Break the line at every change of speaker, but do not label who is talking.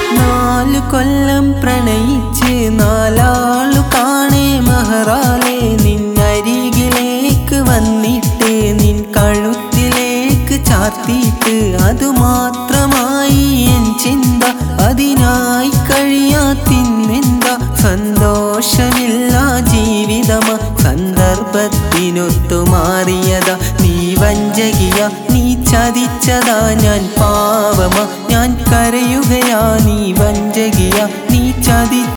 നാലു കൊല്ലം പ്രണയിച്ച് നാലാളു കാണേ മഹറാലെ നിന്നരികിലേക്ക് വന്നിട്ട് നിൻ കഴുത്തിലേക്ക് ചാർത്തിയിട്ട് അതുമാത്രമായി എൻ ചിന്ത അതിനായി കഴിയാത്തിന്നെന്താ സന്തോഷമില്ല ജീവിതമ സന്ദർഭത്തിനൊത്തു മാറിയതാ നീ വഞ്ചകിയ നീ ചതിച്ചതാ ഞാൻ പാവമ ഞാൻ കരയുകയാ നീ വഞ്ചകിയ നീ ചതി